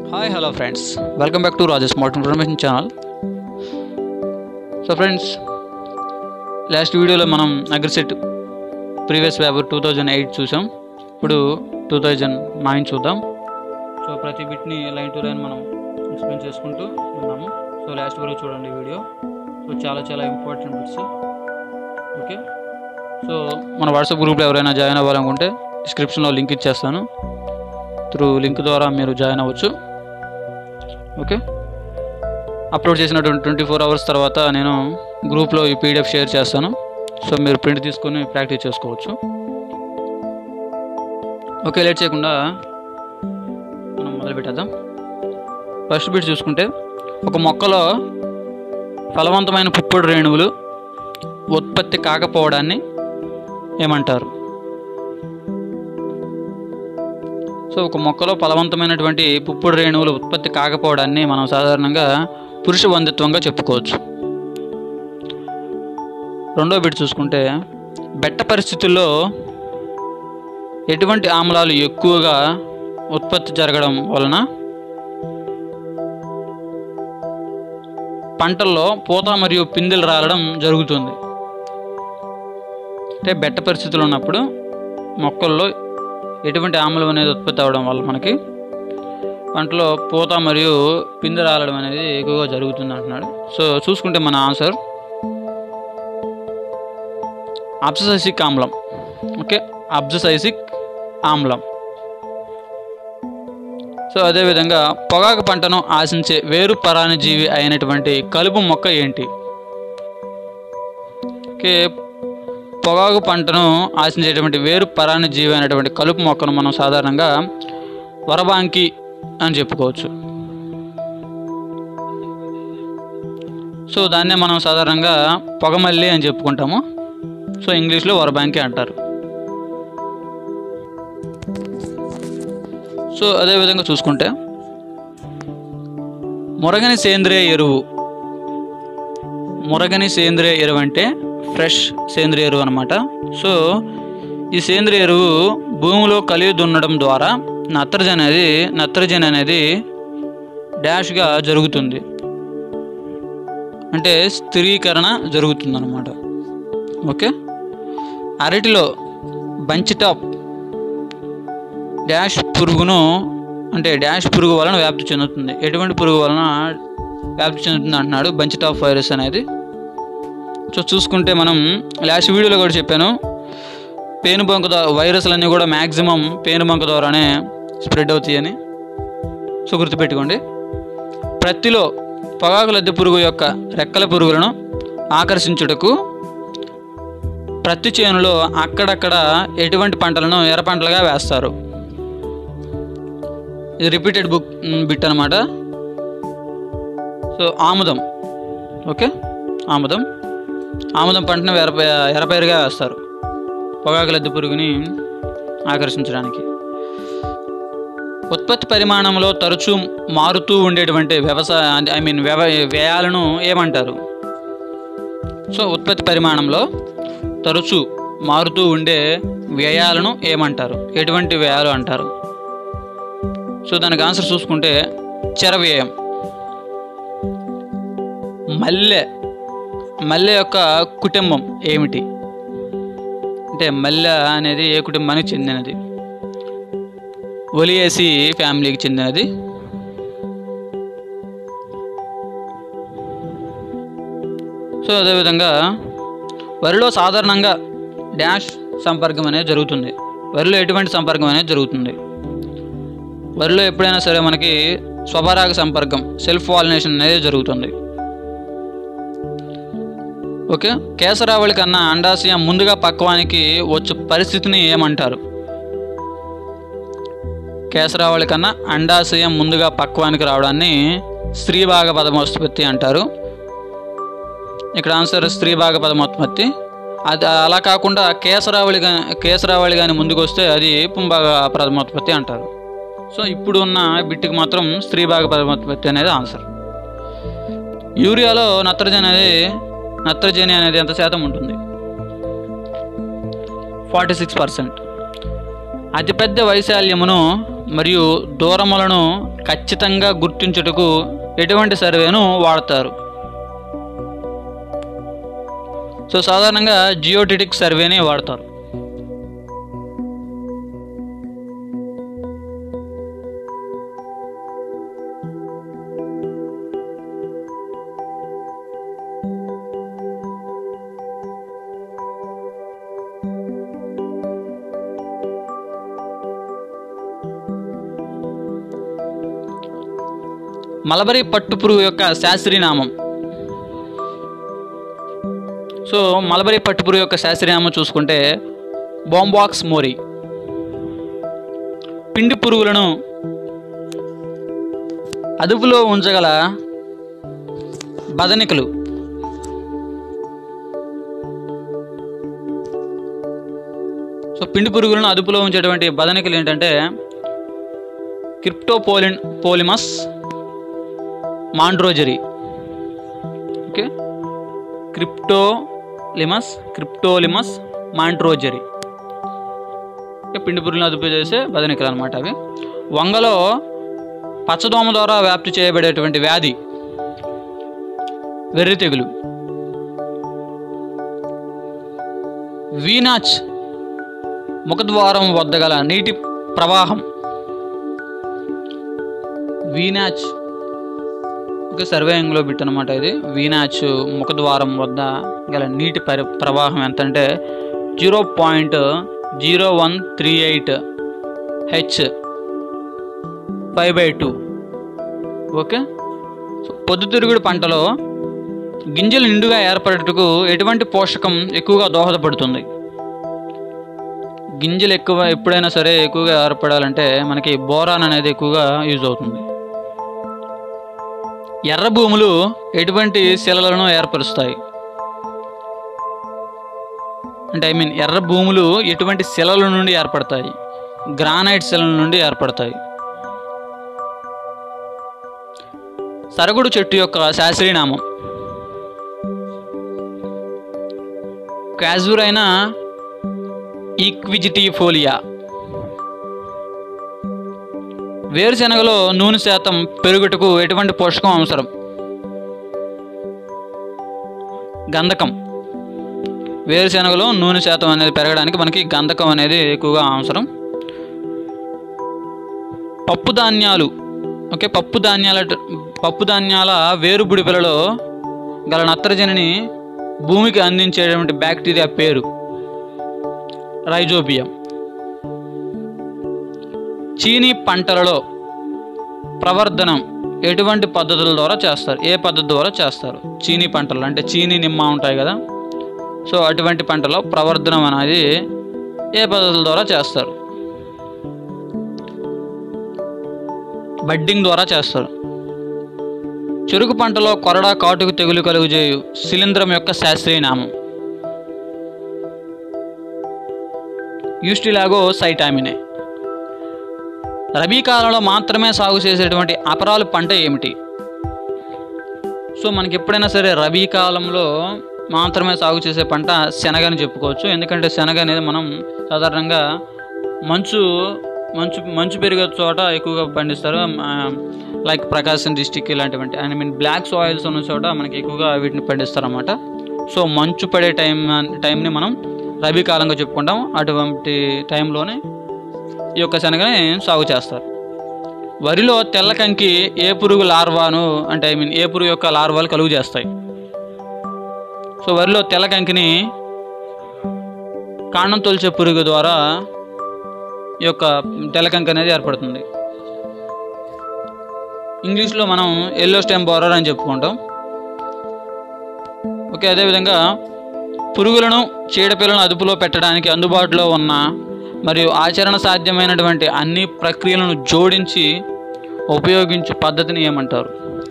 hi hello friends welcome back to Rajesh smart information channel so friends last వీడియోలో మనం AgriCET previous paper two thousand eight చూసాం ఇప్పుడు two thousand nine చూద్దాం so ప్రతి బిట్ని line to line మనం explain చేసుకుంటూ ఉన్నాము సో లాస్ట్ వరకు చూడండి వీడియో సో చాలా చాలా ఇంపార్టెంట్ బిట్స్ ఓకే సో మన వాట్సాప్ గ్రూప్లో ఎవరైనా జాయిన్ అవ్వాలనుకుంటే డిస్క్రిప్షన్లో లింక్ ఇచ్చేస్తాను త్రూ లింక్ ద్వారా మీరు జాయిన్ అవ్వచ్చు ఓకే అప్లోడ్ చేసినటువంటి ట్వంటీ ఫోర్ అవర్స్ తర్వాత నేను గ్రూప్లో ఈ పీడిఎఫ్ షేర్ చేస్తాను సో మీరు ప్రింట్ తీసుకొని ప్రాక్టీస్ చేసుకోవచ్చు ఓకే లేట్ చేయకుండా మనం మొదలు పెట్టేద్దాం ఫస్ట్ బిట్ చూసుకుంటే ఒక మొక్కలో ఫలవంతమైన పుప్పొడి రేణువులు ఉత్పత్తి కాకపోవడాన్ని ఏమంటారు సో ఒక మొక్కలో ఫలవంతమైనటువంటి పుప్పొడి రేణువులు ఉత్పత్తి కాకపోవడాన్ని మనం సాధారణంగా పురుష వందిత్వంగా చెప్పుకోవచ్చు రెండో బిట్ చూసుకుంటే బెట్ట పరిస్థితుల్లో ఎటువంటి ఆమ్లాలు ఎక్కువగా ఉత్పత్తి జరగడం వలన పంటల్లో పూత మరియు పిందెలు రాలడం జరుగుతుంది అంటే బెట్ట పరిస్థితులు ఉన్నప్పుడు మొక్కల్లో ఎటువంటి ఆమ్లం అనేది ఉత్పత్తి అవడం వల్ల మనకి పంటలో పూత మరియు పిందె రాలడం అనేది ఎక్కువగా జరుగుతుంది అంటున్నాడు సో చూసుకుంటే మన ఆన్సర్ అబ్ససైసిక్ ఆమ్లం ఓకే అబ్జసైసిక్ ఆమ్లం సో అదేవిధంగా పొగాకు పంటను ఆశించే వేరు పరాణజీవి అయినటువంటి కలుపు మొక్క ఏంటి ఓకే పొగాకు పంటను ఆశించేటువంటి వేరు పరాణజీవి అయినటువంటి కలుపు మొక్కను మనం సాధారణంగా వరబాంకి అని చెప్పుకోవచ్చు సో దాన్నే మనం సాధారణంగా పొగమల్లి అని చెప్పుకుంటాము సో ఇంగ్లీష్లో వరబాంకి అంటారు సో అదేవిధంగా చూసుకుంటే మురగని సేంద్రియ ఎరువు మురగని సేంద్రియ ఎరువు అంటే ఫ్రెష్ సేంద్రియ ఎరువు అనమాట సో ఈ సేంద్రియ ఎరువు భూమిలో కలిగి దున్నడం ద్వారా నత్రజని అనేది నత్రజని అనేది డాష్గా జరుగుతుంది అంటే స్థిరీకరణ జరుగుతుంది అనమాట ఓకే అరటిలో బంచి టాప్ డాష్ పురుగును అంటే డాష్ పురుగు వలన వ్యాప్తి చెందుతుంది ఎటువంటి పురుగు వలన వ్యాప్తి చెందుతుంది అంటున్నాడు బంచి టాప్ వైరస్ అనేది సో చూసుకుంటే మనం లాస్ట్ వీడియోలో కూడా చెప్పాను పేనుబంక ద్వారా వైరస్లన్నీ కూడా మ్యాక్సిమం పేనుబంక ద్వారానే స్ప్రెడ్ అవుతాయని సో గుర్తుపెట్టుకోండి ప్రత్తిలో పొగాకు లద్దె పురుగు యొక్క రెక్కల పురుగులను ఆకర్షించుటకు ప్రత్తి చేనులో అక్కడక్కడ ఎటువంటి పంటలను ఎర్ర పంటలుగా వేస్తారు ఇది రిపీటెడ్ బుక్ బిట్ అనమాట సో ఆముదం ఓకే ఆముదం ఆముదం పంటను ఎర్ర ఎర్రపైరుగా వేస్తారు పొగాకు లద్దె పురుగుని ఆకర్షించడానికి ఉత్పత్తి పరిమాణంలో తరచూ మారుతూ ఉండేటువంటి వ్యవసాయ ఐ మీన్ వ్యవ వ్యయాలను ఏమంటారు సో ఉత్పత్తి పరిమాణంలో తరచూ మారుతూ ఉండే వ్యయాలను ఏమంటారు ఎటువంటి వ్యయాలు అంటారు సో దానికి ఆన్సర్ చూసుకుంటే చెర వ్యయం మల్లె మల్లె యొక్క కుటుంబం ఏమిటి అంటే మల్లె అనేది ఏ కుటుంబానికి చెందినది ఒలియేసి ఫ్యామిలీకి చెందినది సో అదేవిధంగా వరిలో సాధారణంగా డాష్ సంపర్కం అనేది జరుగుతుంది వరిలో ఎటువంటి సంపర్కం అనేది జరుగుతుంది వరిలో ఎప్పుడైనా సరే మనకి స్వపరాగ సంపర్కం సెల్ఫ్ వాలినేషన్ అనేది జరుగుతుంది ఓకే కేసరావళి కన్నా అండాశయం ముందుగా పక్వానికి వచ్చే పరిస్థితిని ఏమంటారు కేసరావళి కన్నా అండాశయం ముందుగా పక్వానికి రావడాన్ని స్త్రీభాగ పదమోత్పత్తి అంటారు ఇక్కడ ఆన్సర్ స్త్రీభాగ పదమోత్పత్తి అది అలా కాకుండా కేసరావళి గా కేసరావళి కానీ ముందుకు వస్తే అది పుంభాగ పదమోత్పత్తి అంటారు సో ఇప్పుడు ఉన్న బిట్కి మాత్రం స్త్రీభాగ పదమోత్పత్తి అనేది ఆన్సర్ యూరియాలో నత్రజని అనేది నత్రజని అనేది ఎంత శాతం ఉంటుంది ఫార్టీ సిక్స్ పర్సెంట్ అతిపెద్ద వైశాల్యమును మరియు దూరములను ఖచ్చితంగా గుర్తించుటకు ఎటువంటి సర్వేను వాడతారు సో సాధారణంగా జియోటిటిక్ సర్వేని వాడతారు మలబరీ పట్టు పురుగు యొక్క శాస్త్రీయనామం సో మలబరీ పట్టు పురుగు యొక్క శాస్త్రీయనామం చూసుకుంటే బాంబాక్స్ మోరీ పిండి పురుగులను అదుపులో ఉంచగల బదనికలు సో పిండి పురుగులను అదుపులో ఉంచేటువంటి బదనికలు ఏంటంటే క్రిప్టోపోలిన్ పోలిమస్ మాండ్రోజరీ ఓకే క్రిప్టోలిమస్ క్రిప్టోలిమస్ మాంట్రోజరీ ఓకే, పిండి పురుగులను అదుపు చేసే బదనికలు అనమాట అవి వంగలో పచ్చదోమ ద్వారా వ్యాప్తి చేయబడేటువంటి వ్యాధి వెర్రి తెగులు వీనాచ్ ముఖద్వారం వద్ద గల నీటి ప్రవాహం వీనాచ్ ఒక సర్వేయింగ్లో బిట్ అనమాట ఇది వీనాచ్ ముఖద్వారం వద్ద గల నీటి పరి ప్రవాహం ఎంత అంటే zero point zero one three eight H five by two okay so పొద్దుతిరుగుడు పంటలో గింజలు నిండుగా ఏర్పడటకు ఎటువంటి పోషకం ఎక్కువగా దోహదపడుతుంది గింజలు ఎక్కువ ఎప్పుడైనా సరే ఎక్కువగా ఏర్పడాలంటే మనకి బోరాన్ అనేది ఎక్కువగా యూజ్ అవుతుంది ఎర్ర భూములు ఎటువంటి శిలలను ఏర్పరుస్తాయి అంటే ఐ మీన్ ఎర్ర భూములు ఎటువంటి శిలల నుండి ఏర్పడతాయి గ్రానైట్ శిలల నుండి ఏర్పడతాయి సరగుడు చెట్టు యొక్క శాస్త్రీయనామం క్యాజురైన ఈక్విజిటిఫోలియా వేరుశెనగలో నూనె శాతం పెరుగుటకు ఎటువంటి పోషకం అవసరం గంధకం వేరుశెనగలో నూనె శాతం అనేది పెరగడానికి మనకి గంధకం అనేది ఎక్కువగా అవసరం పప్పు ధాన్యాలు ఓకే పప్పు ధాన్యాల పప్పు ధాన్యాల వేరు బుడిపెలలో గల నత్రజనిని భూమికి అందించేటువంటి బ్యాక్టీరియా పేరు రైజోబియం చీనీ పంటలలో ప్రవర్ధనం ఎటువంటి పద్ధతుల ద్వారా చేస్తారు ఏ పద్ధతి ద్వారా చేస్తారు చీనీ పంటలు అంటే చీనీ నిమ్మ ఉంటాయి కదా సో అటువంటి పంటలో ప్రవర్ధనం అనేది ఏ పద్ధతుల ద్వారా చేస్తారు బడ్డింగ్ ద్వారా చేస్తారు చెరుకు పంటలో కొరడా కాటుకు తెగులు కలుగుజేయు శిలీంధ్రం యొక్క శాస్త్రీయ నామం యూస్టిలాగో సైటామినే రబీ కాలంలో మాత్రమే సాగు చేసేటువంటి అపరాలు పంట ఏమిటి సో మనకి ఎప్పుడైనా సరే రబీ కాలంలో మాత్రమే సాగు చేసే పంట శనగ అని చెప్పుకోవచ్చు ఎందుకంటే శనగ అనేది మనం సాధారణంగా మంచు మంచు మంచు పెరిగే చోట ఎక్కువగా పండిస్తారు లైక్ ప్రకాశం డిస్టిక్ ఇలాంటివంటి ఐ మీన్ బ్లాక్ సాయిల్స్ ఉన్న చోట మనకి ఎక్కువగా వీటిని పండిస్తారు అన్నమాట సో మంచు పడే టైం టైంని మనం రబీ కాలంగా చెప్పుకుంటాం అటువంటి టైంలోనే ఈ యొక్క శనగని సాగు చేస్తారు వరిలో తెల్ల కంకి ఏ పురుగు లార్వాను అంటే ఐ మీన్ ఏ పురుగు యొక్క లార్వాలు కలుగు చేస్తాయి సో వరిలో తెల్ల కంకిని కాండం తొలిచే పురుగు ద్వారా ఈ యొక్క తెల్ల కంకి అనేది ఏర్పడుతుంది ఇంగ్లీష్లో మనం ఎల్లో స్టెమ్ బోరర్ అని చెప్పుకుంటాం ఓకే అదేవిధంగా పురుగులను చీడపిల్లను అదుపులో పెట్టడానికి అందుబాటులో ఉన్న మరియు ఆచరణ సాధ్యమైనటువంటి అన్ని ప్రక్రియలను జోడించి ఉపయోగించే పద్ధతిని ఏమంటారు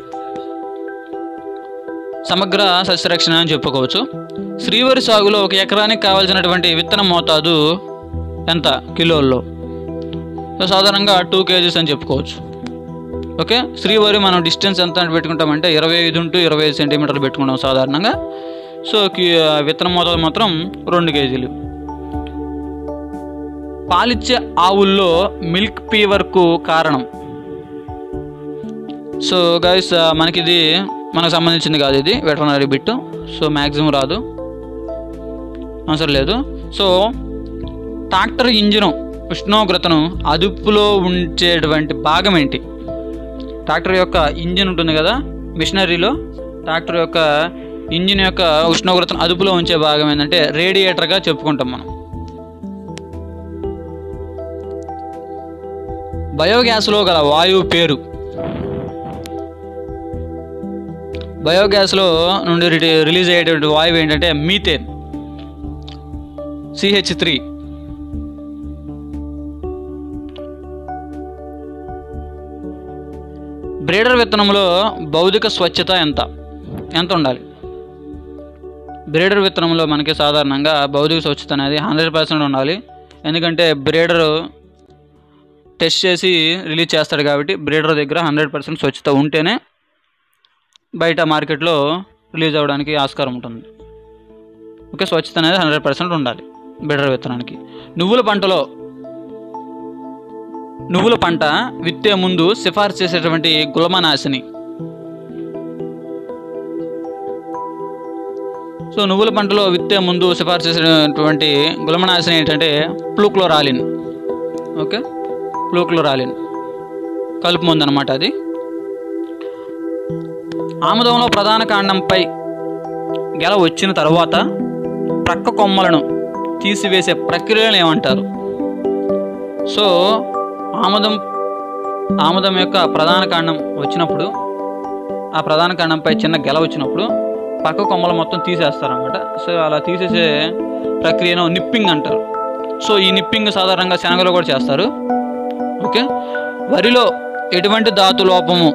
సమగ్ర సస్యరక్షణ అని చెప్పుకోవచ్చు శ్రీవరి సాగులో ఒక ఎకరానికి కావాల్సినటువంటి విత్తన మోతాదు ఎంత కిలోల్లో సో సాధారణంగా టూ కేజీస్ అని చెప్పుకోవచ్చు ఓకే శ్రీవరి మనం డిస్టెన్స్ ఎంత అని పెట్టుకుంటామంటే ఇరవై ఐదు ఇంటూ ఇరవై ఐదు సెంటీమీటర్లు పెట్టుకుంటాం సాధారణంగా సో కి- విత్తన మోతాదు మాత్రం రెండు కేజీలు పాలిచ్చే ఆవుల్లో మిల్క్ ఫీవర్కు కారణం సో గైస్ మనకి ఇది మనకు సంబంధించింది కాదు ఇది వెటర్నరీ బిట్ సో మ్యాక్సిమం రాదు అవసరం లేదు సో ట్రాక్టర్ ఇంజిన్ ఉష్ణోగ్రతను అదుపులో ఉంచేటువంటి భాగం ఏంటి ట్రాక్టర్ యొక్క ఇంజిన్ ఉంటుంది కదా మిషనరీలో ట్రాక్టర్ యొక్క ఇంజిన్ యొక్క ఉష్ణోగ్రతను అదుపులో ఉంచే భాగం ఏంటంటే రేడియేటర్గా చెప్పుకుంటాం మనం బయోగ్యాస్లో గల వాయువు పేరు బయోగ్యాస్లో నుండి రిటి- రిలీజ్ అయ్యేటువంటి వాయువు ఏంటంటే మీథేన్ సిహెచ్ త్రీ బ్రీడర్ విత్తనంలో భౌతిక స్వచ్ఛత ఎంత ఎంత ఉండాలి బ్రీడర్ విత్తనంలో మనకి సాధారణంగా భౌతిక స్వచ్ఛత అనేది హండ్రెడ్ పర్సెంట్ ఉండాలి ఎందుకంటే బ్రీడర్ టెస్ట్ చేసి రిలీజ్ చేస్తాడు కాబట్టి బ్రీడర్ దగ్గర హండ్రెడ్ పర్సెంట్ స్వచ్ఛత ఉంటేనే బయట మార్కెట్లో రిలీజ్ అవ్వడానికి ఆస్కారం ఉంటుంది ఓకే స్వచ్ఛత అనేది హండ్రెడ్ పర్సెంట్ ఉండాలి బ్రీడర్ విత్తనానికి నువ్వుల పంటలో నువ్వుల పంట విత్తే ముందు సిఫార్సు చేసేటువంటి గులమనాశిని సో నువ్వుల పంటలో విత్తే ముందు సిఫార్సు చేసినటువంటి గులమనాశిని ఏంటంటే ప్లూక్లోరాలిన్ ఓకే ప్లూక్లోరాలిన్ కలుపు ముందు అనమాట అది ఆముదంలో ప్రధాన కాండంపై గెల వచ్చిన తర్వాత ప్రక్క కొమ్మలను తీసివేసే ప్రక్రియను ఏమంటారు సో ఆముదం ఆముదం యొక్క ప్రధాన కాండం వచ్చినప్పుడు ఆ ప్రధాన కాండంపై చిన్న గెల వచ్చినప్పుడు పక్క కొమ్మలు మొత్తం తీసేస్తారనమాట సో అలా తీసేసే ప్రక్రియను నిప్పింగ్ అంటారు సో ఈ నిప్పింగ్ సాధారణంగా శనగలో కూడా చేస్తారు ఓకే వరిలో ఎటువంటి ధాతు లోపము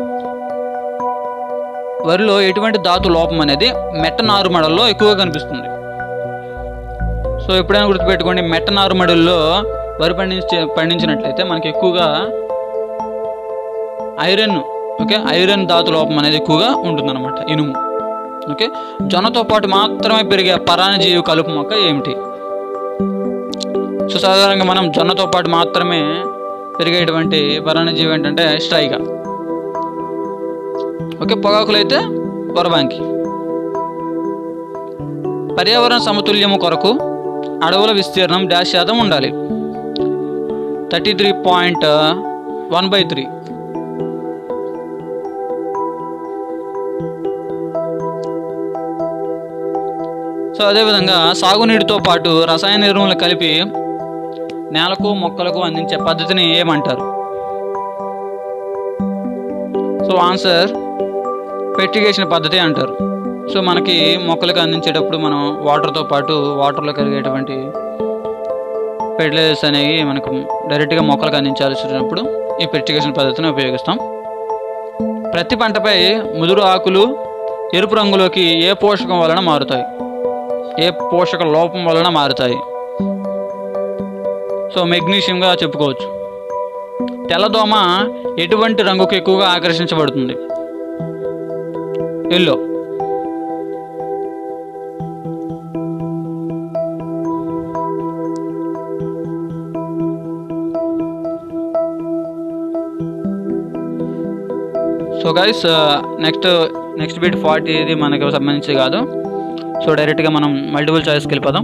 వరిలో ఎటువంటి ధాతు లోపం అనేది మెట్ట నారుమడల్లో ఎక్కువగా కనిపిస్తుంది సో ఎప్పుడైనా గుర్తుపెట్టుకోండి మెట్ట నారుమడుల్లో వరి పండించే పండించినట్లయితే మనకి ఎక్కువగా ఐరన్ ఓకే ఐరన్ ధాతు లోపం అనేది ఎక్కువగా ఉంటుందన్నమాట ఇనుము ఓకే జొన్నతో పాటు మాత్రమే పెరిగే పరాణజీవి కలుపు మొక్క ఏమిటి సో సాధారణంగా మనం జొన్నతో పాటు మాత్రమే పెరిగేటువంటి పరాణజీవి ఏంటంటే స్ట్రైగా ఓకే పొగాకులు అయితే వరబాంకి పర్యావరణ సమతుల్యము కొరకు అడవుల విస్తీర్ణం డాష్ శాతం ఉండాలి thirty three point one by three so అదేవిధంగా సాగునీటితో పాటు రసాయన ఎరువులు కలిపి నేలకు మొక్కలకు అందించే పద్ధతిని ఏమంటారు సో ఆన్సర్ పెట్రిగేషన్ పద్ధతి అంటారు సో మనకి మొక్కలకు అందించేటప్పుడు మనం వాటర్తో పాటు వాటర్లో కలిగేటువంటి ఫెర్టిలైజర్స్ అనేవి మనకు డైరెక్ట్గా మొక్కలకు అందించాల్సి వచ్చినప్పుడు ఈ పెర్టిగేషన్ పద్ధతిని ఉపయోగిస్తాం ప్రతి పంటపై ముదురు ఆకులు ఎరుపు రంగులోకి ఏ పోషకం వలన మారుతాయి ఏ పోషక లోపం వలన మారుతాయి సో మెగ్నీషియంగా చెప్పుకోవచ్చు తెల్లదోమ ఎటువంటి రంగుకు ఎక్కువగా ఆకర్షించబడుతుంది yellow so guys next next bit forty ఇది మనకు సంబంధించి కాదు సో డైరెక్ట్గా మనం మల్టిపుల్ చాయిస్కి వెళ్ళిపోదాం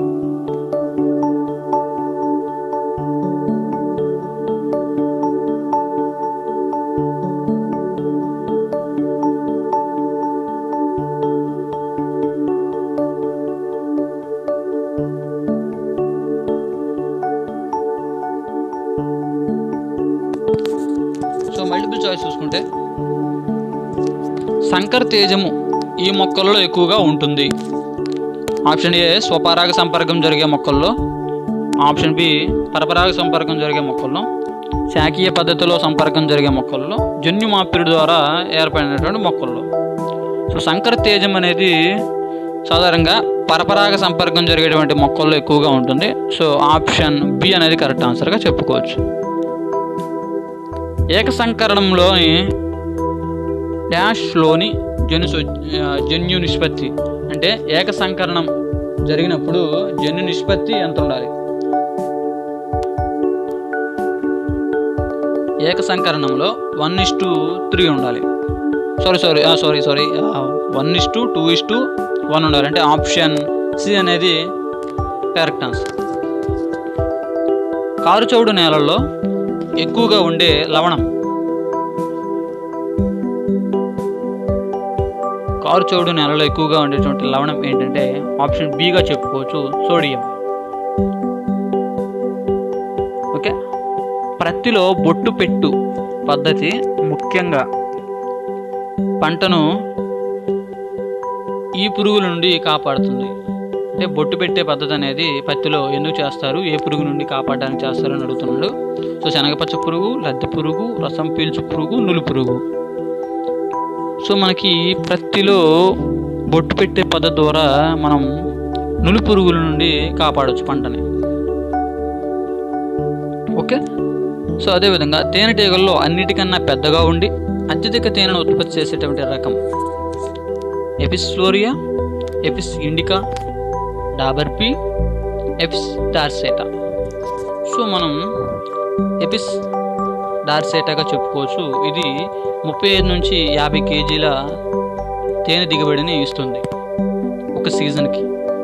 సో మల్టిపుల్ చాయిస్ చూసుకుంటే సంకర్ తేజము ఈ మొక్కలలో ఎక్కువగా ఉంటుంది ఆప్షన్ ఏ స్వపరాగ సంపర్కం జరిగే మొక్కల్లో ఆప్షన్ బి పరపరాగ సంపర్కం జరిగే మొక్కల్లో శాఖీయ పద్ధతిలో సంపర్కం జరిగే మొక్కల్లో జన్యు మార్పిడి ద్వారా ఏర్పడినటువంటి మొక్కల్లో సో సంకర తేజం అనేది సాధారణంగా పరపరాగ సంపర్కం జరిగేటువంటి మొక్కల్లో ఎక్కువగా ఉంటుంది సో ఆప్షన్ బి అనేది కరెక్ట్ ఆన్సర్గా చెప్పుకోవచ్చు ఏకసంకరణంలోని డాష్లోని జన్యు సు- ఆ, జన్యు నిష్పత్తి అంటే ఏకసంకరణం జరిగినప్పుడు జన్యు నిష్పత్తి ఎంత ఉండాలి ఏక సంకరణంలో వన్ ఇస్ టు త్రీ ఉండాలి sorry sorry sorry sorry one is to two is to one ఉండాలి అంటే ఆప్షన్ సి అనేది కరెక్ట్ ఆన్సర్ కారు చౌడు నేలల్లో ఎక్కువగా ఉండే లవణం కారు చౌడు నేలలో ఎక్కువగా ఉండేటువంటి లవణం ఏంటంటే ఆప్షన్ బిగా చెప్పుకోవచ్చు సోడియం ఓకే ప్రత్తిలో బొట్టు పెట్టు పద్ధతి ముఖ్యంగా పంటను ఈ పురుగుల నుండి కాపాడుతుంది అంటే బొట్టు పెట్టే పద్ధతి అనేది పత్తిలో ఎందుకు చేస్తారు ఏ పురుగు నుండి కాపాడడానికి చేస్తారు అని అడుగుతున్నాడు సో శనగపచ్చ పురుగు లద్దె పురుగు రసం పీల్చు పురుగు నులు పురుగు సో మనకి ప్రత్తిలో బొట్టు పెట్టే పద్ధతి ద్వారా మనం నులు పురుగుల నుండి కాపాడవచ్చు పంటని ఓకే సో అదేవిధంగా తేనెటీగల్లో అన్నిటికన్నా పెద్దగా ఉండి అత్యధిక తేనెను ఉత్పత్తి చేసేటువంటి రకం ఎపిస్ ఫ్లోరియా ఎపిస్ ఇండికా డాబర్ పి ఎపిస్ డార్సేటా సో మనం ఎపిస్ డార్సేటాగా చెప్పుకోవచ్చు ఇది ముప్పై ఐదు నుంచి యాభై కేజీల తేనె దిగుబడిని ఇస్తుంది ఒక సీజన్కి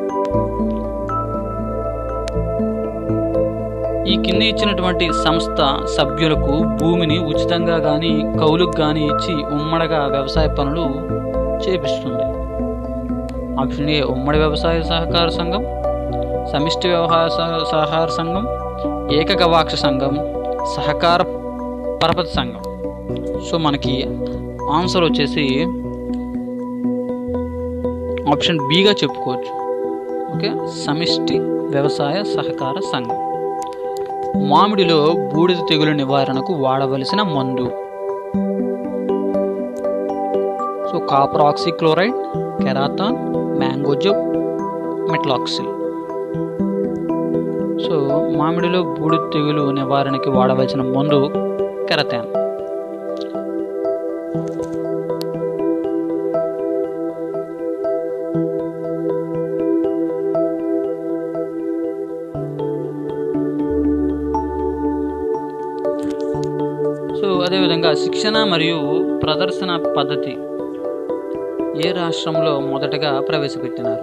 ఈ కింద ఇచ్చినటువంటి సంస్థ సభ్యులకు భూమిని ఉచితంగా కానీ కౌలుకు కానీ ఇచ్చి ఉమ్మడిగా వ్యవసాయ పనులు చేపిస్తుంది ఆప్షన్ ఏ ఉమ్మడి వ్యవసాయ సహకార సంఘం సమిష్టి వ్యవహార సహ- సహకార సంఘం ఏకగవాక్ష సంఘం సహకార పరపతి సంఘం సో మనకి ఆన్సర్ వచ్చేసి ఆప్షన్ బిగా చెప్పుకోవచ్చు ఓకే సమిష్టి వ్యవసాయ సహకార సంఘం మామిడిలో బూడిద తెగులు నివారణకు వాడవలసిన మందు so copper oxychloride Karathane mancozeb metalaxyl so మామిడిలో బూడిద తెగులు నివారణకి వాడవలసిన మందు కెరథాన్ సో అదేవిధంగా శిక్షణ మరియు ప్రదర్శన పద్ధతి ఏ రాష్ట్రంలో మొదటగా ప్రవేశపెట్టినారు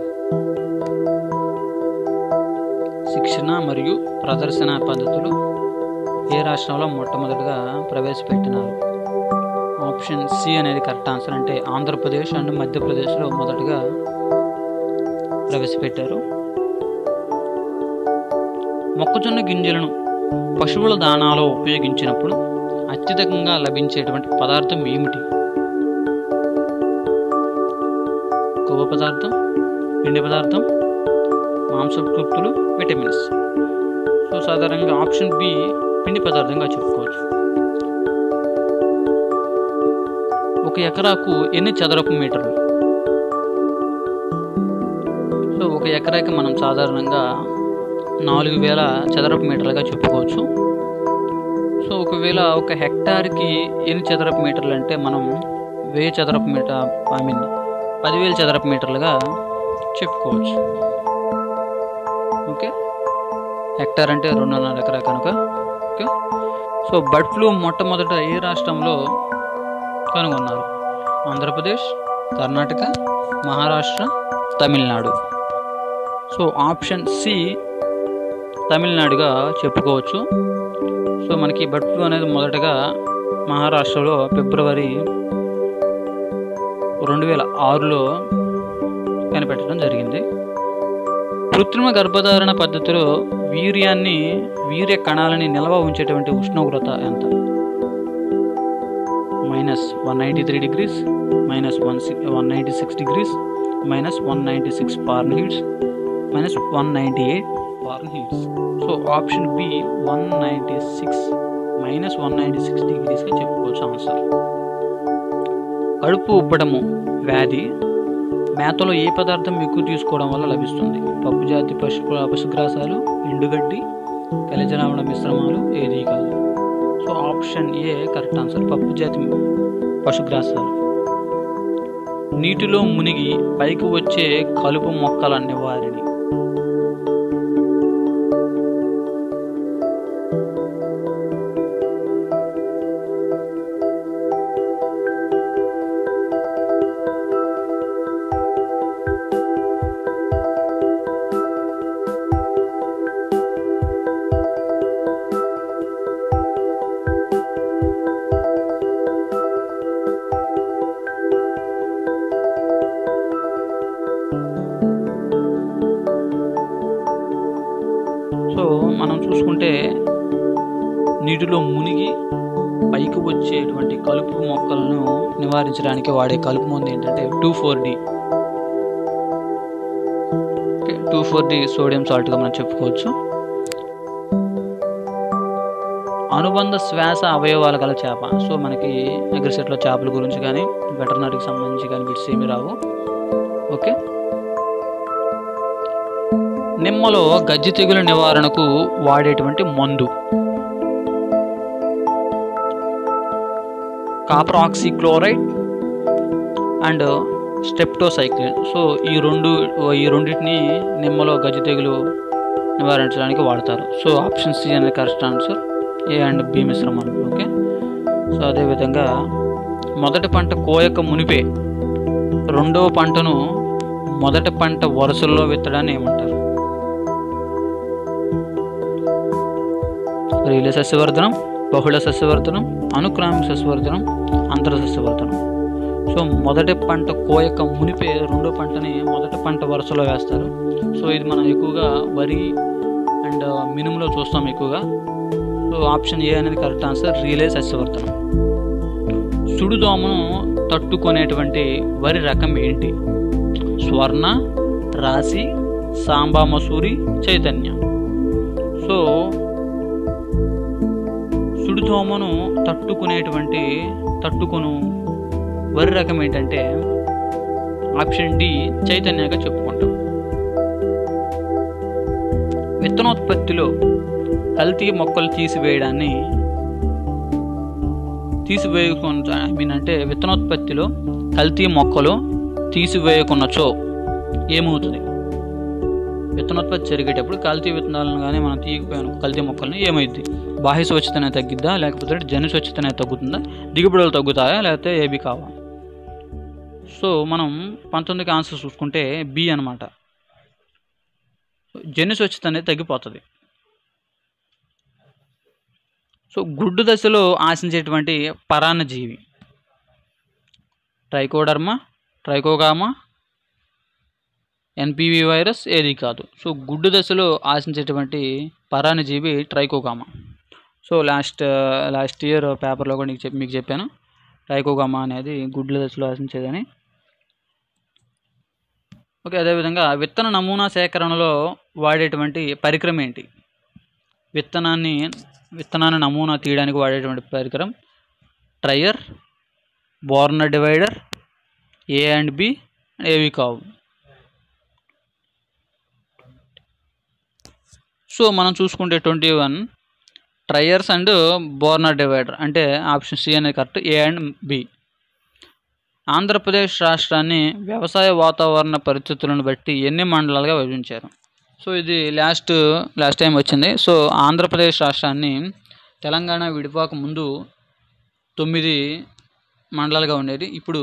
శిక్షణ మరియు ప్రదర్శన పద్ధతులు ఏ రాష్ట్రంలో మొట్టమొదటిగా ప్రవేశపెట్టినారు ఆప్షన్ సి అనేది కరెక్ట్ ఆన్సర్ అంటే ఆంధ్రప్రదేశ్ అండ్ మధ్యప్రదేశ్లో మొదటగా ప్రవేశపెట్టారు మొక్కజొన్న గింజలను పశువుల దానాలో ఉపయోగించినప్పుడు అత్యధికంగా లభించేటువంటి పదార్థం ఏమిటి కొవ్వు పదార్థం పిండి పదార్థం మాంసకృప్తులు విటమిన్స్ సో సాధారణంగా ఆప్షన్ బి పిండి పదార్థంగా చెప్పుకోవచ్చు ఒక ఎకరాకు ఎన్ని చదరపు మీటర్లు సో ఒక ఎకరాకి మనం సాధారణంగా నాలుగు వేల చదరపు మీటర్లుగా చెప్పుకోవచ్చు సో ఒకవేళ ఒక హెక్టార్కి ఎన్ని చదరపు మీటర్లు అంటే మనం వెయ్యి చదరపు మీటర్ ఐ మీన్ పదివేల చదరపు మీటర్లుగా చెప్పుకోవచ్చు ఓకే హెక్టార్ అంటే రెండున్నర ఎకరా కనుక ఓకే సో బర్డ్ ఫ్లూ మొట్టమొదట ఏ రాష్ట్రంలో కనుగొన్నారు Andhra Pradesh Karnataka Maharashtra Tamil Nadu so option C తమిళనాడుగా చెప్పుకోవచ్చు సో మనకి బర్డ్ ఫ్లూ అనేది మొదటగా మహారాష్ట్రలో ఫిబ్రవరి రెండు వేల ఆరులో కనిపెట్టడం జరిగింది కృత్రిమ గర్భధారణ పద్ధతిలో వీర్యాన్ని వీర్య కణాలని నిల్వ ఉంచేటువంటి ఉష్ణోగ్రత ఎంత minus one ninety three degrees minus one six one ninety six degrees minus one ninety six Fahrenheit minus one ninety eight Fahrenheit so option B one ninety six minus one ninety six డిగ్రీస్గా చెప్పుకోవచ్చు answer కడుపు ఉబ్బడము వ్యాధి మేతలో ఏ పదార్థం ఎక్కువ తీసుకోవడం వల్ల లభిస్తుంది పప్పు జాతి పశు పశుగ్రాసాలు ఎండుగడ్డి ఖనిజలవణ మిశ్రమాలు ఏది కాదు so option A correct answer పప్పు జాతి పశుగ్రాసాలు నీటిలో మునిగి పైకి వచ్చే కలుపు మొక్కల నివారిణి నీటిలో మునిగి పైకి వచ్చేటువంటి కలుపు మొక్కలను నివారించడానికి వాడే కలుపు మందు ఏంటంటే two four D two four D sodium సాల్ట్గా మనం చెప్పుకోవచ్చు అనుబంధ శ్వాస అవయవాల గల చేప సో మనకి అగ్రిసెట్లో చేపల గురించి కానీ వెటర్నరీకి సంబంధించి కానీ బిట్స్ ఏమి రావు ఓకే నిమ్మలో గజ్జి తెగుల నివారణకు వాడేటువంటి మందు copper oxychloride and streptocycline so ఈ రెండు ఈ రెండింటిని నిమ్మలో గజ్జి తెగులు నివారించడానికి వాడతారు సో ఆప్షన్ సి అనేది correct answer A and B మిశ్రమం ఓకే సో అదేవిధంగా మొదటి పంట కోయక మునిపే రెండవ పంటను మొదటి పంట వరుసల్లో విత్తడాన్ని ఏమంటారు రీల సస్యవర్ధనం బహుళ సస్యవర్ధనం అనుక్రామిక సస్యవర్ధనం అంతర సస్యవర్ధనం సో మొదటి పంట కోయక మునిపే రెండో పంటని మొదటి పంట వరుసలో వేస్తారు సో ఇది మనం ఎక్కువగా వరి అండ్ మినుములో చూస్తాం ఎక్కువగా సో ఆప్షన్ ఏ అనేది కరెక్ట్ ఆన్సర్ రీలే సస్యవర్ధనం సుడిదోమను తట్టుకునేటువంటి వరి రకం ఏంటి స్వర్ణ రాశి సాంబా మసూరి చైతన్య సో సుడిదోమను తట్టుకునేటువంటి తట్టుకొను వరి రకం ఏంటంటే ఆప్షన్ డి చైతన్యగా చెప్పుకుంటాం విత్తనోత్పత్తిలో కల్తీ మొక్కలు తీసివేయడాన్ని తీసివేయకుండా ఐ మీన్ అంటే విత్తనోత్పత్తిలో కల్తీ మొక్కలు తీసివేయకున్నచో ఏమవుతుంది విత్తనోత్పత్తి జరిగేటప్పుడు కల్తీ విత్తనాలను కానీ మనం తీయకపోయాను కల్తీ మొక్కల్ని ఏమైంది బాహ్య స్వచ్ఛత అనేది తగ్గిద్దా లేకపోతే జన స్వచ్ఛత అనేది తగ్గుతుందా దిగుబడులు తగ్గుతాయా లేకపోతే ఏబి కావా సో మనం పంతొమ్మిదికి ఆన్సర్ చూసుకుంటే బి అనమాట జన్యు స్వచ్ఛత అనేది తగ్గిపోతుంది సో గుడ్డు దశలో ఆశించేటువంటి పరాన్నజీవి ట్రైకోడర్మా ట్రైకోగామా ఎన్పివి వైరస్ ఏది కాదు సో గుడ్డు దశలో ఆశించేటువంటి పరాన్నజీవి trichogramma so last last year పేపర్లో కూడా నీకు చెప్పి మీకు చెప్పాను ట్రైకోగామా అనేది గుడ్ల దశలో ఆశించేదని ఓకే అదేవిధంగా విత్తన నమూనా సేకరణలో వాడేటువంటి పరికరం ఏంటి విత్తనాన్ని విత్తనాన్ని నమూనా తీయడానికి వాడేటువంటి పరికరం trier Boerner divider A and B ఏవి కావు సో మనం చూసుకుంటే twenty one triers and Boerner divider అంటే ఆప్షన్ సి అనేది correct A and B Andhra Pradesh రాష్ట్రాన్ని వ్యవసాయ వాతావరణ పరిస్థితులను బట్టి ఎన్ని మండలాలుగా విభజించారు సో ఇది లాస్ట్ లాస్ట్ టైం వచ్చింది సో ఆంధ్రప్రదేశ్ రాష్ట్రాన్ని తెలంగాణ విడిపోక ముందు తొమ్మిది మండలాలుగా ఉండేది ఇప్పుడు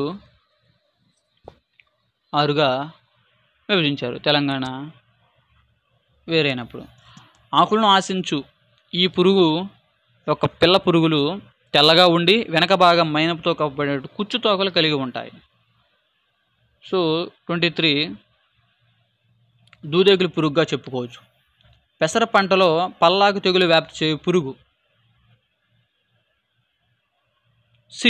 ఆరుగా విభజించారు తెలంగాణ వేరైనప్పుడు ఆకులను ఆశించు ఈ పురుగు యొక్క పిల్ల పురుగులు తెల్లగా ఉండి వెనక భాగం మైనపుతో కప్పబడే కుచ్చు తోకలు కలిగి ఉంటాయి సో ట్వంటీ త్రీ దూదెగులు పురుగుగా చెప్పుకోవచ్చు పెసర పంటలో పల్లాకు తెగులు వ్యాప్తి చేయు పురుగు సి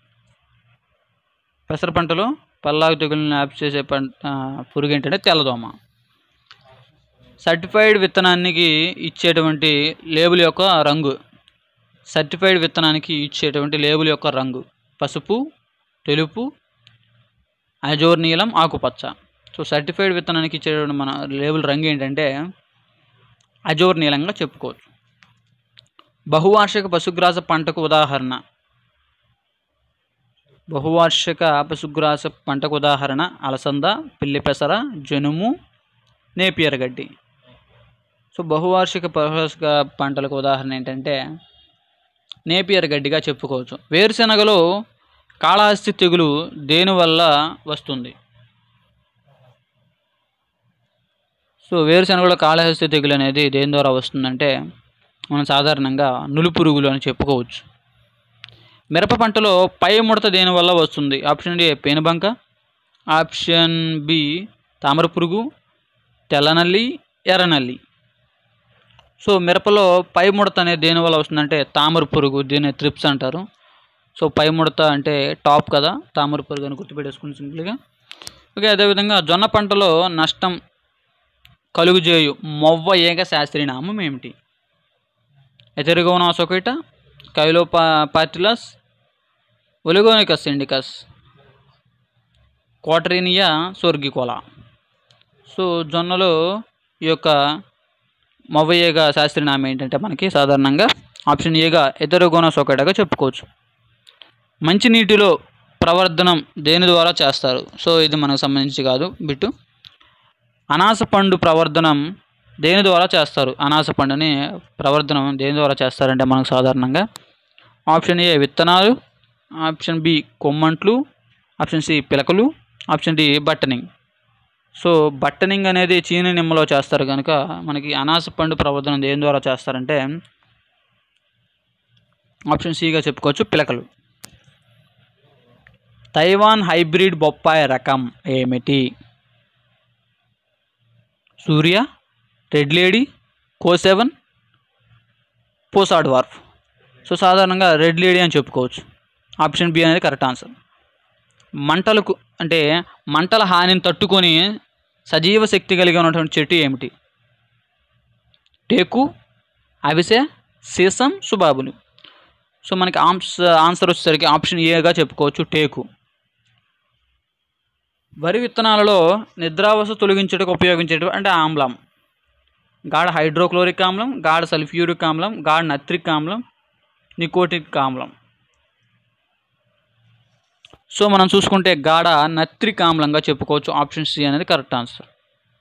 పెసర పంటలో పల్లాకు తెగులను వ్యాప్తి చేసే పంట ఆ, పురుగు ఏంటంటే తెల్లదోమ సర్టిఫైడ్ విత్తనానికి ఇచ్చేటువంటి లేబుల్ యొక్క రంగు సర్టిఫైడ్ విత్తనానికి ఇచ్చేటువంటి లేబుల్ యొక్క రంగు పసుపు తెలుపు అజోర్ నీలం ఆకుపచ్చ సో సర్టిఫైడ్ విత్తనానికి ఇచ్చేటువంటి మన లేబుల్ రంగు ఏంటంటే అజోర్ నీలంగా చెప్పుకోవచ్చు బహువార్షిక పశుగ్రాస పంటకు ఉదాహరణ బహువార్షిక పశుగ్రాస పంటకు ఉదాహరణ అలసంద పిల్లి పెసర జనుము నేపియర్ గడ్డి సో బహువార్షిక పశుగ్రాస పంటలకు ఉదాహరణ ఏంటంటే నేపియర్ గడ్డిగా చెప్పుకోవచ్చు వేరుశెనగలో కాళహస్తి తెగులు దేనివల్ల వస్తుంది సో వేరుశెనగలో కాళహస్తి తెగులు అనేది దేని ద్వారా వస్తుందంటే మనం సాధారణంగా నులు పురుగులు అని చెప్పుకోవచ్చు మిరప పంటలో పై ముడత దేనివల్ల వస్తుంది ఆప్షన్ ఏ పేనుబంక ఆప్షన్ బి తామర పురుగు తెల్లనల్లి ఎర్రనల్లి సో మిరపలో పై ముడత అనేది దేని వల్ల వస్తుందంటే తామర పురుగు దీన్ని త్రిప్స్ అంటారు సో పై ముడత అంటే టాప్ కదా తామర పురుగు అని గుర్తుపెట్టేసుకుని సింపుల్గా ఓకే అదేవిధంగా జొన్న పంటలో నష్టం కలుగుజేయు మొవ్వ ఏక శాస్త్రీయ నామం ఏమిటి ఎథెరిగోనాసోకైట కైలోపా పార్టిలస్ ఒలిగోనికస్ ఇండికస్ క్వాటరీనియా సోర్గికోలా సో జొన్నలో ఈ యొక్క మొవ్వయేగా శాస్త్రీయ నామం ఏంటంటే మనకి సాధారణంగా ఆప్షన్ ఏగా ఎథెరోగోనోసోకైటగా చెప్పుకోవచ్చు మంచినీటిలో ప్రవర్ధనం దేని ద్వారా చేస్తారు సో ఇది మనకు సంబంధించి కాదు బిట్టు అనాస పండు ప్రవర్ధనం దేని ద్వారా చేస్తారు అనాస పండుని ప్రవర్ధనం దేని ద్వారా చేస్తారంటే మనకు సాధారణంగా ఆప్షన్ ఏ విత్తనాలు ఆప్షన్ బి కొమ్మంట్లు ఆప్షన్ సి పిలకలు option D budding so budding అనేది చీని నిమ్మలో చేస్తారు కనుక మనకి అనాస పండు ప్రవర్ధనం దేని ద్వారా చేస్తారంటే ఆప్షన్ సిగా చెప్పుకోవచ్చు పిలకలు తైవాన్ హైబ్రిడ్ బొప్పాయి రకం ఏమిటి Surya red lady CO seven Pusa dwarf so సాధారణంగా రెడ్ లేడీ అని చెప్పుకోవచ్చు ఆప్షన్ బి అనేది కరెక్ట్ ఆన్సర్ మంటలకు అంటే మంటల హానిని తట్టుకొని సజీవ శక్తి కలిగి ఉన్నటువంటి చెట్టు ఏమిటి టేకు అవిసె సీసం సుబాబులు సో మనకి ఆమ్స్ ఆన్సర్ వచ్చేసరికి ఆప్షన్ ఏగా చెప్పుకోవచ్చు టేకు వరి విత్తనాలలో నిద్రావస్థ తొలగించుటకు ఉపయోగించేటువంటి ఆమ్లం గాఢ హైడ్రోక్లోరిక్ ఆమ్లం గాఢ సల్ఫ్యూరిక్ ఆమ్లం గాఢ నత్రిక్ ఆమ్లం నికోటిక్ ఆమ్లం సో మనం చూసుకుంటే గాఢ నత్రిక్ ఆమ్లంగా చెప్పుకోవచ్చు ఆప్షన్ సి అనేది కరెక్ట్ ఆన్సర్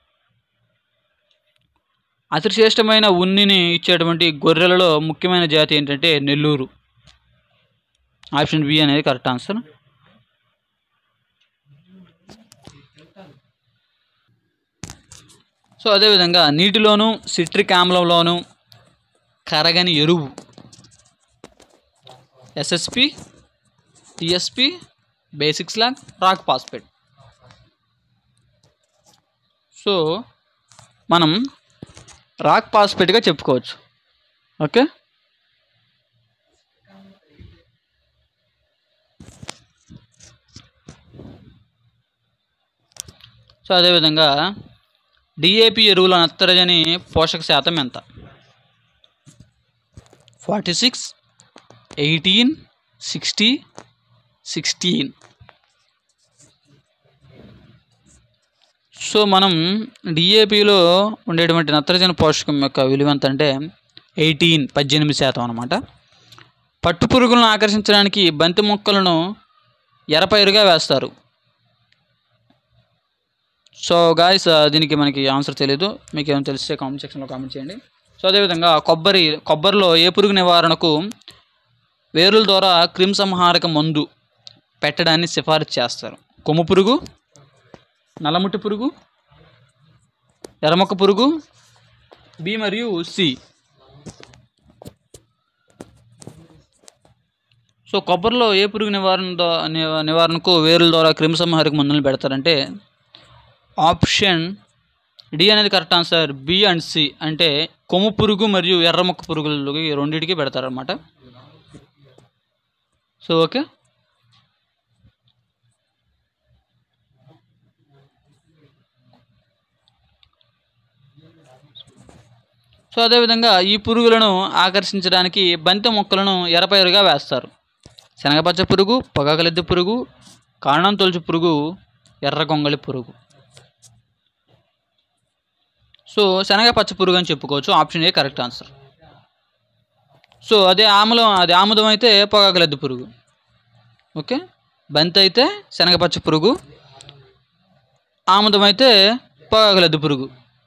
అతి శ్రేష్టమైన ఉన్నిని ఇచ్చేటువంటి గొర్రెలలో ముఖ్యమైన జాతి ఏంటంటే నెల్లూరు ఆప్షన్ బి అనేది కరెక్ట్ ఆన్సర్ సో అదేవిధంగా నీటిలోను సిట్రిక్ ఆమ్లంలోను కరగని ఎరువు SSP TSP basic slag rock phosphate so మనం రాక్ పాస్పేట్గా చెప్పుకోవచ్చు ఓకే సో అదేవిధంగా డిఏపి ఎరువుల నత్రజని పోషక శాతం ఎంత forty six eighteen sixty sixteen so మనం డిఏపిలో ఉండేటువంటి నత్రజని పోషకం యొక్క విలువ ఎంత అంటే ఎయిటీన్ పద్దెనిమిది శాతం అనమాట పట్టు పురుగులను ఆకర్షించడానికి బంతి మొక్కలను ఎరపైరుగా వేస్తారు సో గాయస్ దీనికి మనకి ఆన్సర్ తెలియదు మీకు ఏమైనా తెలిస్తే కామెంట్ సెక్షన్లో కామెంట్ చేయండి సో అదేవిధంగా కొబ్బరి కొబ్బరిలో ఏ పురుగు నివారణకు వేరుల ద్వారా క్రిమిసంహారక మందు పెట్టడాన్ని సిఫారసు చేస్తారు కొమ్ము పురుగు నల్లముట్టి పురుగు ఎర్రమొక్క పురుగు బి మరియు సి సో కొబ్బరిలో ఏ పురుగు నివారణ దో- నివ- నివారణకు వేరుల ద్వారా క్రిమిసంహారక మందులను పెడతారంటే ఆప్షన్ డి అనేది correct answer B and C అంటే కొమ్ము పురుగు మరియు ఎర్రమొక్క పురుగులకి రెండింటికి పెడతారనమాట సో ఓకే సో అదేవిధంగా ఈ పురుగులను ఆకర్షించడానికి బంతి మొక్కలను ఎరపైరుగా వేస్తారు శనగపచ్చ పురుగు పొగాకలెద్దు పురుగు కారణం తొలుచు పురుగు ఎర్ర గొంగళి పురుగు సో శనగ పచ్చ పురుగు అని చెప్పుకోవచ్చు option A correct answer so అదే ఆముదం అది ఆముదం అయితే పొగాకలెద్దు పురుగు ఓకే బంతి అయితే శనగపచ్చ పురుగు ఆముదం అయితే పొగాకలెద్దు పురుగు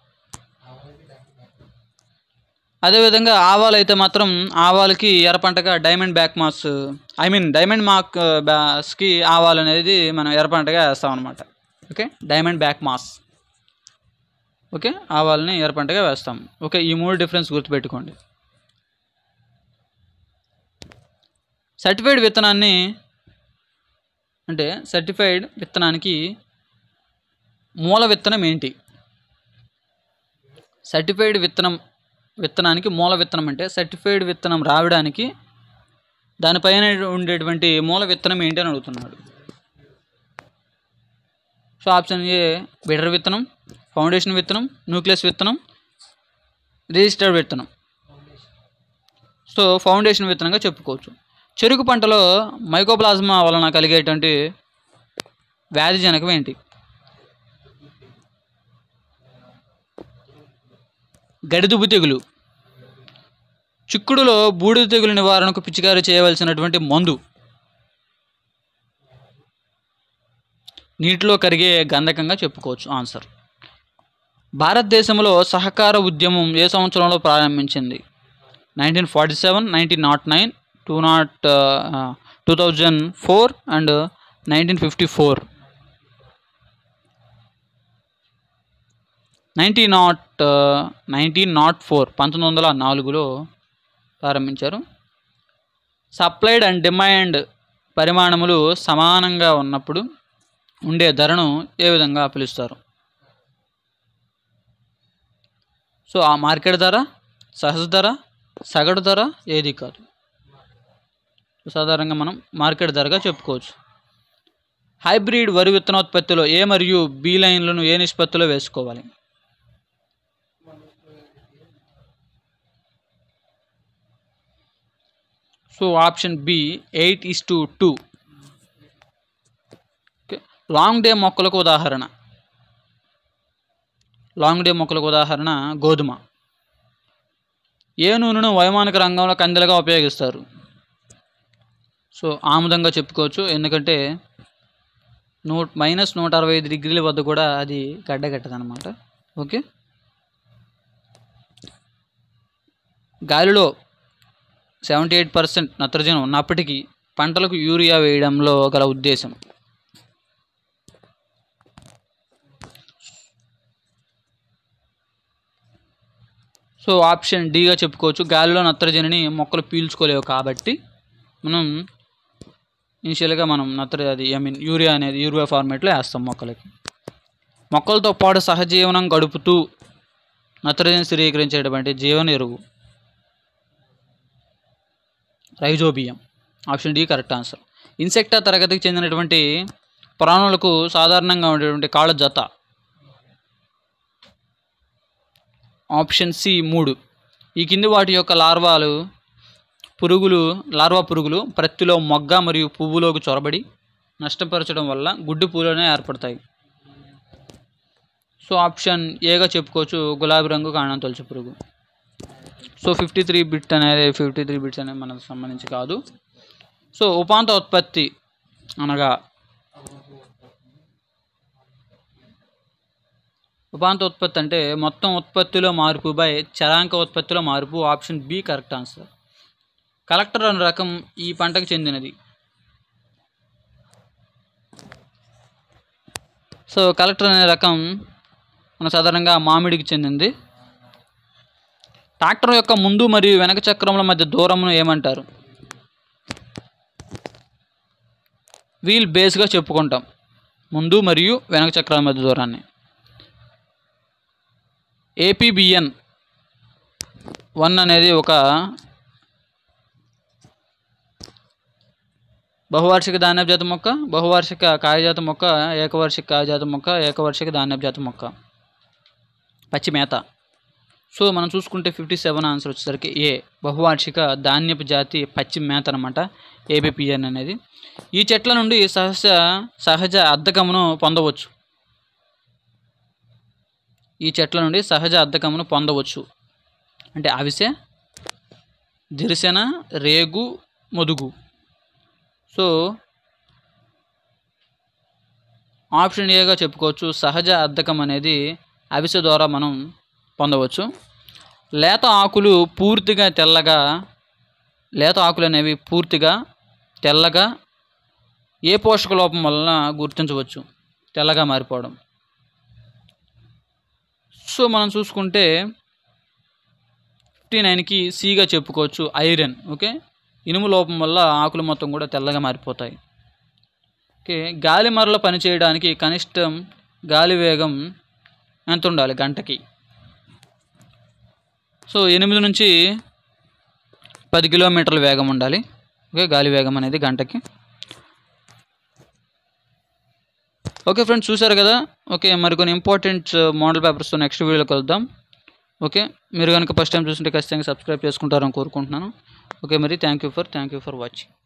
అదేవిధంగా ఆవాలు అయితే మాత్రం ఆవాలకి ఎర్రపంటగా diamondback moth I mean diamond mark బ్యాస్కి ఆవాలు అనేది మనం ఎర్రపంటగా వేస్తాం అనమాట okay diamondback moth okay ఆవాలని ఎర్రపంటగా వేస్తాం ఓకే ఈ మూడు డిఫరెన్స్ గుర్తుపెట్టుకోండి సర్టిఫైడ్ విత్తనాన్ని అంటే సర్టిఫైడ్ విత్తనానికి మూల విత్తనం ఏంటి సర్టిఫైడ్ విత్తనం విత్తనానికి మూల విత్తనం అంటే సర్టిఫైడ్ విత్తనం రావడానికి దానిపైన ఉండేటువంటి మూల విత్తనం ఏంటి అని అడుగుతున్నాడు సో ఆప్షన్ ఏ బిడర్ విత్తనం ఫౌండేషన్ విత్తనం న్యూక్లియస్ విత్తనం రిజిస్టర్డ్ విత్తనం సో ఫౌండేషన్ విత్తనంగా చెప్పుకోవచ్చు చెరుకు పంటలో మైకోప్లాజ్మా వలన కలిగేటువంటి వ్యాధి జనకం ఏంటి గడిదుబ్బు తెగులు చిక్కుడులో బూడిద తెగులు నివారణకు పిచికారీ చేయవలసినటువంటి మందు నీటిలో కరిగే గంధకంగా చెప్పుకోవచ్చు ఆన్సర్ భారతదేశంలో సహకార ఉద్యమం ఏ సంవత్సరంలో ప్రారంభించింది nineteen forty seven nineteen nought nine two nought two thousand four and nineteen fifty four nineteen nought nineteen nought four పంతొమ్మిది వందల నాలుగులో ప్రారంభించారు సప్లైడ్ అండ్ డిమాండ్ పరిమాణములు సమానంగా ఉన్నప్పుడు ఉండే ధరను ఏ విధంగా పిలుస్తారు సో ఆ మార్కెట్ ధర సహజ ధర సగటు ధర ఏది కాదు సాధారణంగా మనం మార్కెట్ ధరగా చెప్పుకోవచ్చు హైబ్రిడ్ వరి విత్తనోత్పత్తిలో ఏ మరియు బి లైన్లను ఏ నిష్పత్తిలో వేసుకోవాలి so option B eight is to two long day మొక్కలకు ఉదాహరణ లాంగ్ డే మొక్కలకు ఉదాహరణ గోధుమ ఏ నూనెను వైమానిక రంగంలో కందెలుగా ఉపయోగిస్తారు సో ఆముదంగా చెప్పుకోవచ్చు ఎందుకంటే నూట మైనస్ నూట అరవై ఐదు డిగ్రీల వద్ద కూడా అది గడ్డగట్టదు అనమాట ఓకే గాలిలో సెవెంటీ ఎయిట్ పర్సెంట్ నత్రజని ఉన్నప్పటికీ పంటలకు యూరియా వేయడంలో గల ఉద్దేశం సో ఆప్షన్ డిగా చెప్పుకోవచ్చు గాలిలో నత్రజనిని మొక్కలు పీల్చుకోలేవు కాబట్టి మనం ఇనిషియల్గా మనం నత్ర అది ఐ మీన్ యూరియా అనేది యూరియా ఫార్మేట్లో వేస్తాం మొక్కలకి మొక్కలతో పాటు సహజీవనం గడుపుతూ నత్రజని స్థిరీకరించేటువంటి జీవన ఎరువు rhizobium option D correct answer Insecta తరగతికి చెందినటువంటి ప్రాణులకు సాధారణంగా ఉండేటువంటి కాళ్ళ జత ఆప్షన్ సి మూడు ఈ కింది వాటి యొక్క లార్వాలు పురుగులు లార్వా పురుగులు ప్రత్తిలో మొగ్గ మరియు పువ్వులోకి చొరబడి నష్టపరచడం వల్ల గుడ్డు పూలనే ఏర్పడతాయి సో ఆప్షన్ ఏగా చెప్పుకోవచ్చు గులాబీ రంగు కాణం తొలచు పురుగు సో ఫిఫ్టీ త్రీ బిట్ అనేది ఫిఫ్టీ త్రీ బిట్స్ అనేది మనకు సంబంధించి కాదు సో ఉపాంత ఉత్పత్తి అనగా ఉపాంత ఉత్పత్తి అంటే మొత్తం ఉత్పత్తిలో మార్పు బై చరాంక ఉత్పత్తిలో మార్పు option B correct answer collector అనే రకం ఈ పంటకు చెందినది సో కలెక్టర్ అనే రకం మన సాధారణంగా మామిడికి చెందింది ట్రాక్టర్ యొక్క ముందు మరియు వెనక చక్రముల మధ్య దూరమును ఏమంటారు వీల్ బేస్గా చెప్పుకుంటాం ముందు మరియు వెనక చక్రాల మధ్య దూరాన్ని ఏపీబిఎన్ వన్ అనేది ఒక బహువార్షిక ధాన్యపు జాతి మొక్క బహువార్షిక కాయజాత మొక్క ఏకవార్షిక కాయజాత మొక్క ఏకవార్షిక ధాన్యపు జాతి మొక్క పచ్చి మేత సో మనం చూసుకుంటే ఫిఫ్టీ సెవెన్ ఆన్సర్ వచ్చేసరికి ఏ బహువార్షిక ధాన్యపు జాతి పచ్చి మేత అనమాట ఏబిపిఎన్ అనేది ఈ చెట్ల నుండి సహజ సహజ అద్దకమును పొందవచ్చు ఈ చెట్ల నుండి సహజ అద్దకమును పొందవచ్చు అంటే అవిసె దిరిసెన రేగు మొదుగు సో ఆప్షన్ ఏగా చెప్పుకోవచ్చు సహజ అద్దకం అనేది అవిసె ద్వారా మనం పొందవచ్చు లేత ఆకులు పూర్తిగా తెల్లగా లేత ఆకులు అనేవి పూర్తిగా తెల్లగా ఏ పోషక లోపం వలన గుర్తించవచ్చు తెల్లగా మారిపోవడం సో మనం చూసుకుంటే ఫిఫ్టీ నైన్కి సిగా చెప్పుకోవచ్చు ఐరన్ ఓకే ఇనుము లోపం వల్ల ఆకులు మొత్తం కూడా తెల్లగా మారిపోతాయి ఓకే గాలి మరలో పనిచేయడానికి కనిష్టం గాలి వేగం ఎంత ఉండాలి గంటకి సో ఎనిమిది నుంచి పది కిలోమీటర్ల వేగం ఉండాలి ఓకే గాలి వేగం అనేది గంటకి ఓకే ఫ్రెండ్స్ చూసారు కదా ఓకే మరికొన్ని ఇంపార్టెంట్ మోడల్ పేపర్స్తో నెక్స్ట్ వీడియోలో కలుద్దాం ఓకే మీరు కనుక ఫస్ట్ టైం చూస్తుంటే ఖచ్చితంగా సబ్స్క్రైబ్ చేసుకుంటారని కోరుకుంటున్నాను ఓకే మరి thank you for thank you for watching